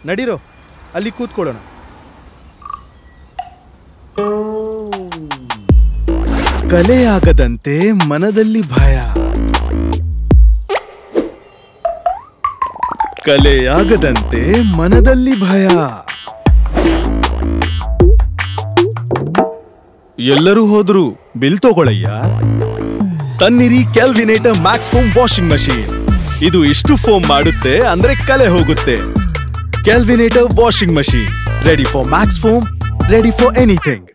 ನಡೀರೋ ಅಲ್ಲಿ ಕೂತ್ಕೊಳ್ಳೋಣ ಕಲೆಯಾಗದಂತೆ ಮನದಲ್ಲಿ ಭಯ ಕಲೆಯಾಗದಂತೆ ಮನದಲ್ಲಿ ಭಯ ಎಲ್ಲರೂ ಹೋದ್ರು ಬಿಲ್ ತಗೊಳಯ್ಯ ತನ್ನಿರಿ Kelvinator max foam washing machine ಇದು ಇಷ್ಟು ಫೋಮ್ ಮಾಡುತ್ತೆ ಅಂದ್ರೆ ಕಲೆ ಹೋಗುತ್ತೆ Kelvinator washing machine ready for max foam ready for anything